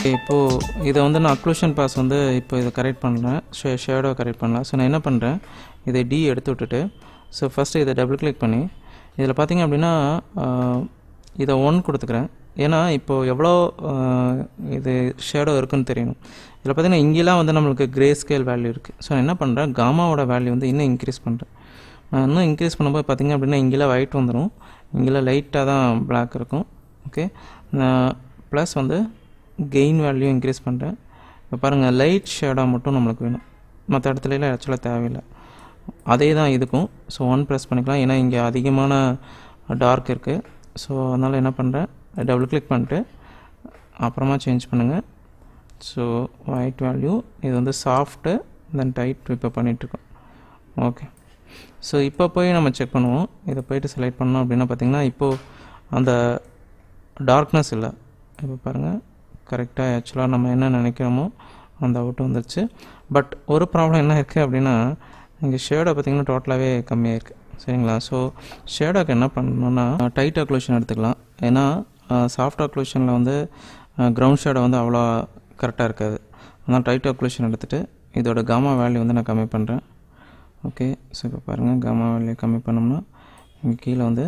இப்போது இதை வந்து நான் அக்ளூஷன் பாஸ் வந்து இப்போ இதை கரெக்ட் பண்ணுறேன் ஷே ஷேடோ கரெக்ட் பண்ணலாம் ஸோ நான் என்ன பண்ணுறேன் இதை டி எடுத்து விட்டுட்டு ஸோ ஃபஸ்ட்டு இதை டபுள் கிளிக் பண்ணி இதில் பார்த்தீங்க அப்படின்னா ஆஹ், இதை ஒன் கொடுத்துக்கிறேன் ஏன்னா இப்போது எவ்வளோ ஆஹ், இது ஷேடோ இருக்குன்னு தெரியணும் இதில் பார்த்தீங்கன்னா இங்கெல்லாம் வந்து நம்மளுக்கு கிரே ஸ்கேல் வேல்யூ இருக்குது ஸோ நான் என்ன பண்ணுறேன் காமாவோட வேல்யூ வந்து இன்னும் இன்க்ரீஸ் பண்ணுறேன் நான் இன்னும் இன்க்ரீஸ் பண்ணும்போது பார்த்தீங்க அப்படின்னா இங்கெல்லாம் ஒயிட் வந்துடும் இங்கெல்லாம் லைட்டாக தான் Black இருக்கும் ஓகே நான் ப்ளஸ் வந்து கெயின் வேல்யூ இன்க்ரீஸ் பண்ணுறேன் இப்போ பாருங்கள் லைட் ஷேடாக மட்டும் நம்மளுக்கு வேணும் மற்ற இடத்துலலாம் ஆக்சுவலாக தேவையில்லை அதே தான் இதுக்கும் ஸோ ஒன் ப்ரெஸ் பண்ணிக்கலாம் ஏன்னா இங்கே அதிகமான டார்க் இருக்குது ஸோ அதனால் என்ன பண்ணுறேன் டபுள் கிளிக் பண்ணிட்டு அப்புறமா சேஞ்ச் பண்ணுங்கள் ஸோ ஒயிட் வேல்யூ இது வந்து சாஃப்ட்டு தென் டைட் இப்போ பண்ணிகிட்ருக்கோம் ஓகே ஸோ இப்போ போய் நம்ம செக் பண்ணுவோம் இதை போயிட்டு செலக்ட் பண்ணோம் அப்படின்னா பார்த்தீங்கன்னா இப்போது அந்த டார்க்னஸ் இல்லை இப்போ பாருங்கள் கரெக்டாக ஆக்சுவலாக நம்ம என்ன நினைக்கிறோமோ அந்த அவுட் வந்துருச்சு பட் ஒரு ப்ராப்ளம் என்ன இருக்குது அப்படின்னா இங்கே ஷேடோ பார்த்தீங்கன்னா டோட்டலாகவே கம்மியாக இருக்குது சரிங்களா ஸோ ஷேடோக்கு என்ன பண்ணணும்னா டைட் அக்ளூஷன் எடுத்துக்கலாம் ஏன்னா சாஃப்ட் அக்ளூஷனில் வந்து கிரவுண்ட் ஷேடோ வந்து அவ்வளோ கரெக்டாக இருக்காது அதனால் டைட் அக்ளூஷன் எடுத்துகிட்டு இதோட காமா வேல்யூ வந்து நான் கம்மி பண்ணுறேன் ஓகே ஸோ இப்போ பாருங்கள் காமா வேல்யூ கம்மி பண்ணோம்னா இங்கே கீழே வந்து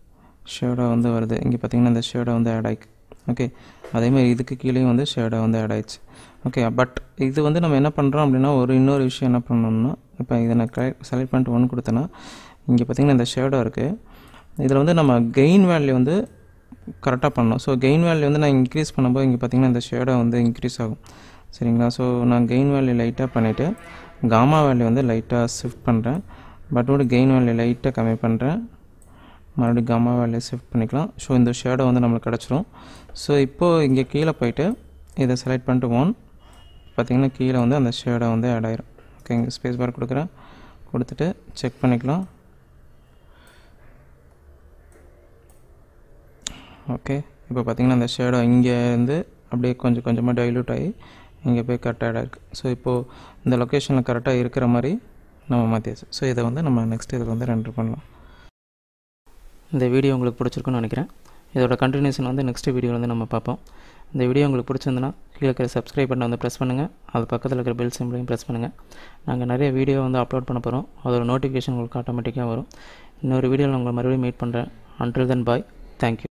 ஷேடோ வந்து வருது இங்கே பார்த்தீங்கன்னா இந்த ஷேடோ வந்து ஆட் ஆயிருக்கு ஓகே அதேமாதிரி இதுக்கு கீழேயும் வந்து ஷேடோ வந்து ஆட் ஆயிடுச்சு ஓகே பட் இது வந்து நம்ம என்ன பண்ணுறோம் அப்படின்னா ஒரு இன்னொரு விஷயம் என்ன பண்ணணும்னா இப்போ இதை நான் செலக்ட் பண்ணிட்டு ஒன்று கொடுத்தேன்னா இங்கே பார்த்தீங்கன்னா இந்த ஷேடோ இருக்குது இதில் வந்து நம்ம கெயின் வேல்யூ வந்து கரெக்டாக பண்ணணும் ஸோ கெயின் வேல்யூ வந்து நான் இன்க்ரீஸ் பண்ணும்போது இங்கே பார்த்தீங்கன்னா இந்த ஷேடோ வந்து இன்க்ரீஸ் ஆகும் சரிங்களா ஸோ நான் கெயின் வேல்யூ லைட்டாக பண்ணிவிட்டு காமா வேல்யூ வந்து லைட்டாக ஷிஃப்ட் பண்ணுறேன் பட் வந்து கெயின் வேல்யூ லைட்டாக கம்மி பண்ணுறேன் மறுபடியும் கம்மா வேல்யூ ஷிஃப்ட் பண்ணிக்கலாம் ஸோ இந்த ஷேடோ வந்து நம்மளுக்கு கிடச்சிரும் ஸோ இப்போது இங்கே கீழே போயிட்டு இதை செலக்ட் பண்ணிட்டு ஒன் பார்த்தீங்கன்னா கீழே வந்து அந்த ஷேடோ வந்து ஆட் ஆயிரும் ஓகே இங்கே ஸ்பேஸ் பார் கொடுக்குறேன் கொடுத்துட்டு செக் பண்ணிக்கலாம் ஓகே இப்போ பார்த்தீங்கன்னா அந்த ஷேடோ இங்கே இருந்து அப்படியே கொஞ்சம் கொஞ்சமாக டைல்யூட் ஆகி இங்கே போய் கரெக்டாக ஆட் ஆயிருக்கு ஸோ இப்போது இந்த லொக்கேஷனில் கரெக்டாக இருக்கிற மாதிரி நம்ம மாற்றியாச்சு ஸோ இதை வந்து நம்ம நெக்ஸ்ட் இதில் வந்து ரெண்டர் பண்ணலாம் இந்த வீடியோ உங்களுக்கு பிடிச்சிருக்குன்னு நினைக்கிறேன் இதோட கண்டினியூஷன் வந்து நெக்ஸ்ட் வீடியோவில் வந்து நம்ம பார்ப்போம் இந்த வீடியோ உங்களுக்கு பிடிச்சிருந்துன்னா கீழே இருக்கிற சப்ஸ்கிரைப் பட்டனை வந்து ப்ரெஸ் பண்ணுங்கள் அது பக்கத்தில் இருக்கிற பெல் சிம்பிளையும் ப்ரெஸ் பண்ணுங்கள் நாங்கள் நிறைய வீடியோ வந்து அப்லோட் பண்ண போகிறோம் அதோட நோட்டிஃபிகேஷன் உங்களுக்கு ஆட்டோமேட்டிக்காக வரும் இன்னொரு வீடியோவில் உங்களை மறுபடியும் மீட் பண்ணுறேன் அன்டில் தென் பாய் தேங்க்யூ